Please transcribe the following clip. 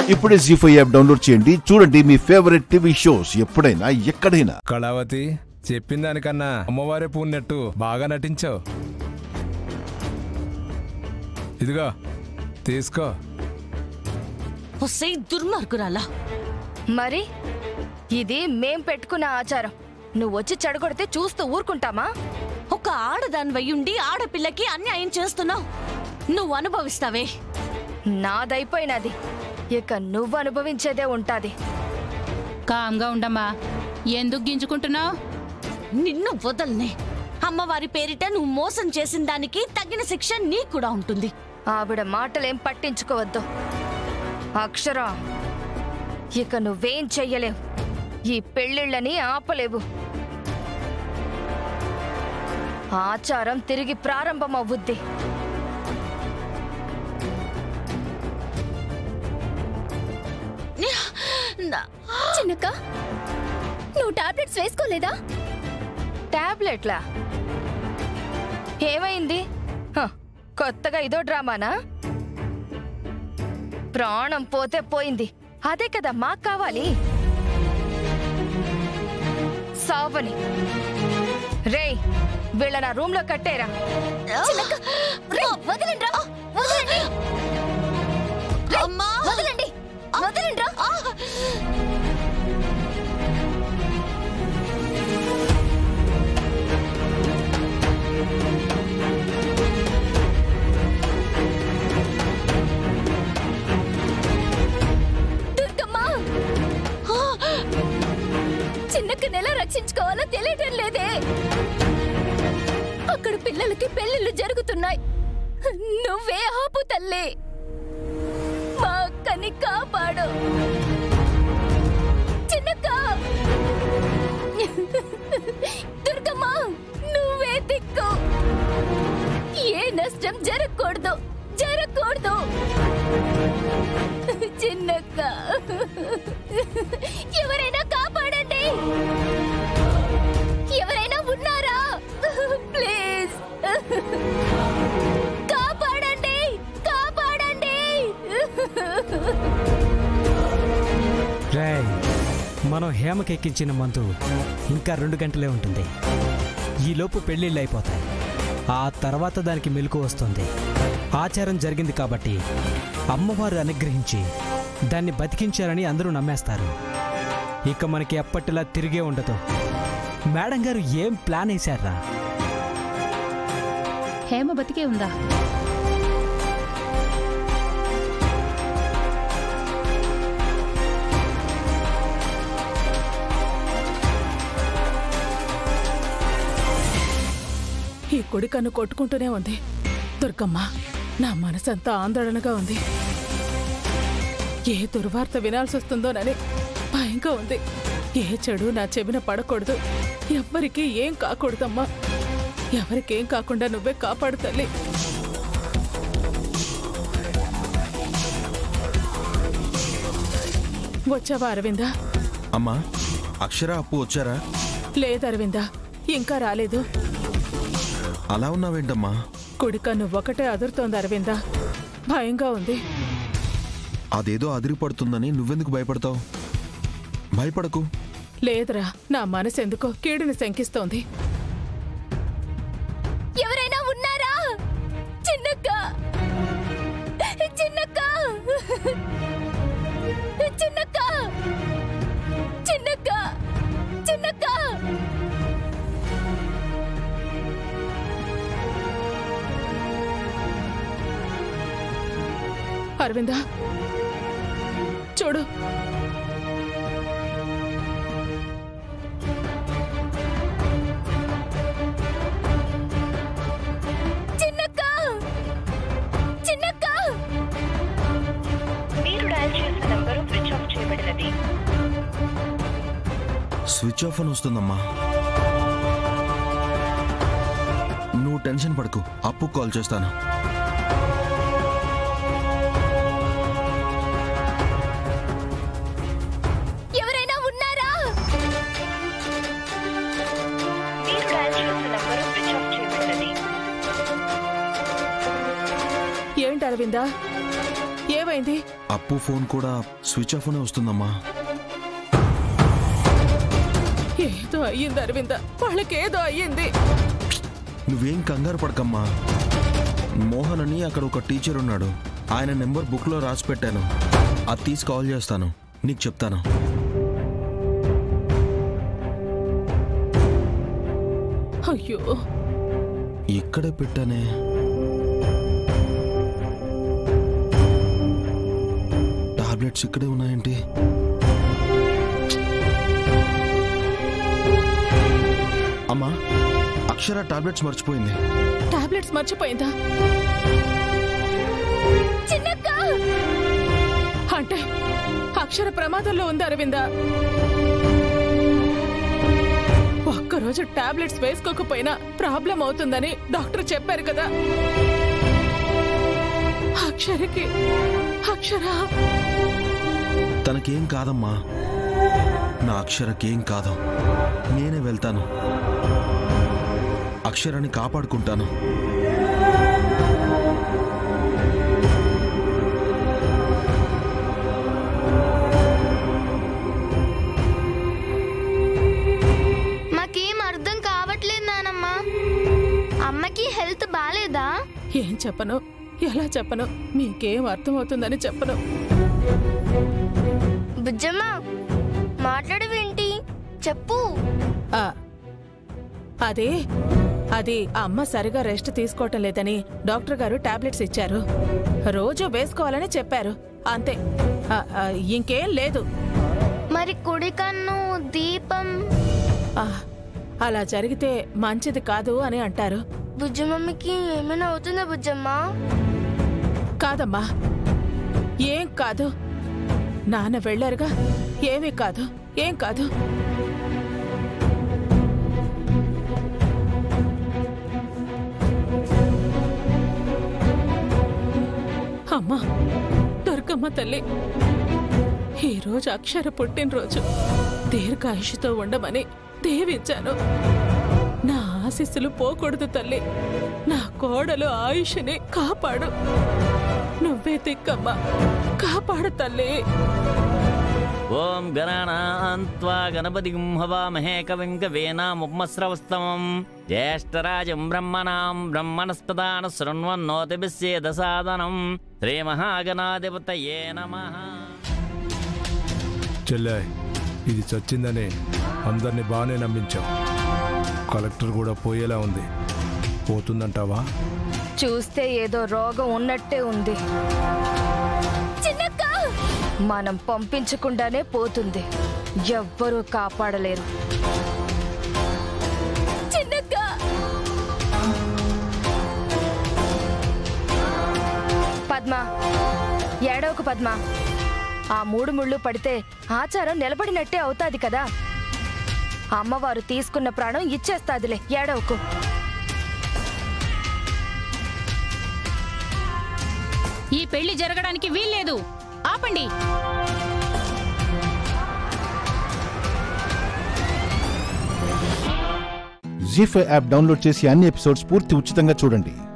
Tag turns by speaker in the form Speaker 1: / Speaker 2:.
Speaker 1: ఇప్పుడే G five app download చేయండి చూడండి మీ ఫేవరెట్ టీవీ షోస్ ఎప్పుడైనా ఎక్కడైనా
Speaker 2: కళావతి చెప్పిన దానికన్నా అమ్మవారే పూన్నట్టు బాగా నటించావు ఇదిగో తీసుకో
Speaker 3: ఒసై దుర్మార్గురాలా
Speaker 4: మరి ఇది మేం పెట్టుకున్న ఆచారం నువ్వు వచ్చి చెడగొడితే చూస్తూ ఊరుకుంటామా
Speaker 3: ఒక ఆడదానివయ్యుండి ఆడపిల్లకి అన్యాయం చేస్తున్నావు నువ్వు అనుభవిస్తావే
Speaker 4: నాదైపోయినది ఇక నువ్వు అనుభవించేదే ఉంటాది
Speaker 5: కామ్గా ఉండమ్మా ఎందుకు గింజుకుంటున్నావు
Speaker 3: నిన్ను వదలనే అమ్మవారి పేరిట నువ్వు మోసం చేసిన దానికి తగిన శిక్ష నీకు కూడా ఉంటుంది
Speaker 4: ఆవిడ మాటలేం పట్టించుకోవద్దు అక్షర ఇక నువ్వేం చెయ్యలేవు ఈ పెళ్ళిళ్ళని ఆపలేవు ఆచారం తిరిగి ప్రారంభమవుద్ది
Speaker 3: నా-
Speaker 6: చిన్నక్క నువ్వు టాబ్లెట్స్ వేసుకోలేదా
Speaker 4: టాబ్లెట్లా ఏమైంది హ, కొత్తగా ఇదో డ్రామానా ప్రాణం పోతే పోయింది అదే కదా మాకు కావాలి సావని రేయ్ వీళ్ళ నా రూమ్ లో కట్టేరా
Speaker 6: వదలండి రా వదలండి
Speaker 3: అమ్మా!
Speaker 6: వదలండి వదలండి రా దుర్గమ్మ చిన్నక్కని ఎలా రక్షించుకోవాలో తెలియటం లేదే అక్కడ పిల్లలకి పెళ్లిళ్ళు జరుగుతున్నాయి నువ్వే ఆపు తల్లి మా అక్కని కాపాడు చిన్నక్క దుర్గమ్మ నువ్వే దిక్కు ఏ నష్టం జరగకూడదు జరగకూడదు చిన్నక్క ఎవరైనా కాపాడండి ఎవరైనా ఉన్నారా ప్లీజ్ కాపాడండి కాపాడండి
Speaker 7: రేయ్ మనం హేమకి ఎక్కించిన మందు ఇంకా రెండు గంటలే ఉంటుంది ఈలోపు పెళ్ళిళ్ళు అయిపోతాయి ఆ తర్వాత దానికి మెలకు వస్తుంది ఆచారం జరిగింది కాబట్టి అమ్మవారు అనుగ్రహించి దాన్ని బతికించారని అందరూ నమ్మేస్తారు ఇక మనకి ఎప్పటిలా తిరిగే ఉండదు మేడం గారు ఏం ప్లాన్ వేశారా
Speaker 5: హేమ బతికే ఉందా
Speaker 8: ఈ కుడి కన్ను కొట్టుకుంటూనే ఉంది దుర్గమ్మ నా మనసంతా ఆందోళనగా ఉంది ఏ దుర్వార్త వినాల్సి వస్తుందోనని భయంగా ఉంది ఏ చెడు నా చెవిన పడకూడదు ఎవ్వరికీ ఏం కాకూడదమ్మా ఎవరికేం కాకుండా నువ్వే కాపాడు తల్లి వచ్చావా అరవిందా
Speaker 9: అమ్మా అక్షర అప్పు వచ్చారా
Speaker 8: లేదు అరవిందా ఇంకా రాలేదు
Speaker 9: అలా ఉన్నావేంటమ్మా
Speaker 8: కుడిక నువ్వొకటే అదురుతోంది అరవిందా భయంగా ఉంది
Speaker 9: అదేదో అదిరిపడుతుందని నువ్వెందుకు భయపడతావు భయపడకు
Speaker 8: లేదురా నా మనసు ఎందుకో కీడుని శంకిస్తోంది
Speaker 6: ఎవరైనా ఉన్నారా చిన్నక్క చిన్నక్క చిన్నక్క చిన్నక్క చిన్నక్క
Speaker 8: అరవిందా చూడు
Speaker 6: చిన్నక్క చిన్నక్క
Speaker 4: మీరు డయల్ చేసిన నంబరు స్విచ్ ఆఫ్ చేయబడినది
Speaker 9: స్విచ్ ఆఫ్ అని వస్తుందమ్మా నువ్వు టెన్షన్ పడకు అప్పు కాల్ చేస్తాను
Speaker 6: ఎవరైనా ఉన్నారా
Speaker 4: మీరు డయల్ చేసిన నంబరు స్విచ్ ఆఫ్ చేయబడినది
Speaker 8: ఏంటి అరవిందా ఏమైంది ఏమైంది
Speaker 9: అప్పు ఫోన్ కూడా స్విచ్ ఆఫ్ అనే వస్తుందమ్మా
Speaker 8: ఏదో అయ్యింది అరవింద వాళ్ళకేదో అయ్యింది
Speaker 9: నువ్వేం కంగారు పడకమ్మా మోహన్ అని అక్కడ ఒక టీచర్ ఉన్నాడు ఆయన నెంబర్ బుక్లో రాసి పెట్టాను అది తీసి కాల్ చేస్తాను నీకు చెప్తాను
Speaker 8: అయ్యో
Speaker 9: ఇక్కడే పెట్టానే టాబ్లెట్స్ ఇక్కడే ఉన్నాయేంటి అమ్మా అక్షర టాబ్లెట్స్ మర్చిపోయింది
Speaker 8: టాబ్లెట్స్ మర్చిపోయిందా
Speaker 6: చిన్నక్క
Speaker 8: అంటే అక్షర ప్రమాదంలో ఉంది అరవింద ఒక్కరోజు టాబ్లెట్స్ వేసుకోకపోయినా ప్రాబ్లం అవుతుందని డాక్టర్ చెప్పారు కదా అక్షరకి అక్షర
Speaker 9: తనకేం కాదమ్మా నా అక్షరకేం కాదు నేనే వెళ్తాను అక్షరాన్ని కాపాడుకుంటాను
Speaker 10: మాకేం అర్థం కావట్లేదు నానమ్మా అమ్మకి హెల్త్ బాగాలేదా
Speaker 8: ఏం చెప్పను ఎలా చెప్పను మీకేం అర్థమవుతుందని చెప్పను
Speaker 10: బుజ్జమ్మ మాట్లాడవేంటి చెప్పు
Speaker 8: ఆ, అదే అది అమ్మ సరిగా రెస్ట్ తీసుకోవటం లేదని డాక్టర్ గారు టాబ్లెట్స్ ఇచ్చారు రోజు వేసుకోవాలని చెప్పారు అంతే ఆ, ఆ, ఇంకేం లేదు
Speaker 10: మరి కుడి కన్ను దీపం
Speaker 8: ఆ, అలా జరిగితే మంచిది కాదు అని అంటారు
Speaker 10: బుజ్జమమ్మకి ఏమైనా అవుతుందా బుజ్జమ్మ
Speaker 8: కాదమ్మా ఏం కాదు నాన్న వెళ్ళారుగా ఏమీ కాదు ఏం కాదు అమ్మా దుర్గమ్మ తల్లి ఈరోజు అక్షర పుట్టినరోజు దీర్ఘాయుషుతో ఉండమని దీవించాను నా ఆశీస్సులు పోకూడదు తల్లి నా కోడలు ఆయుష్ని కాపాడు నువ్వే దిక్కమ్మా కాపాడు తల్లి
Speaker 11: ఓం గణానాన్త్వా గణపతిం హవామహే కవిం కవేనాముపమస్రవస్తమం జ్యేష్ఠరాజం బ్రహ్మణాం బ్రహ్మణస్పదాన శృణ్వన్నోతిభిస్సేద సాదనం శ్రీమహాగణాధిపతయే నమః
Speaker 2: చెల్లె ఇది చచ్చిందని అందరినీ బాగానే నమ్మించావు కలెక్టర్ కూడా పోయేలా ఉంది పోతుందంటావా
Speaker 4: చూస్తే ఏదో రోగం ఉన్నట్టే ఉంది
Speaker 6: చిన్నక్క
Speaker 4: మనం పంపించకుండానే పోతుంది ఎవ్వరూ కాపాడలేరు
Speaker 6: చిన్నక్క
Speaker 4: పద్మ ఏడవకు పద్మ ఆ మూడు ముళ్ళు పడితే ఆచారం నిలబడినట్టే అవుతాది కదా అమ్మవారు తీసుకున్న ప్రాణం ఇచ్చేస్తాదిలే ఏడవకు
Speaker 5: ఈ పెళ్లి జరగడానికి వీల్లేదు ఆపండి
Speaker 1: జీ ఫైవ్ యాప్ డౌన్లోడ్ చేసి అన్ని ఎపిసోడ్స్ పూర్తి ఉచితంగా చూడండి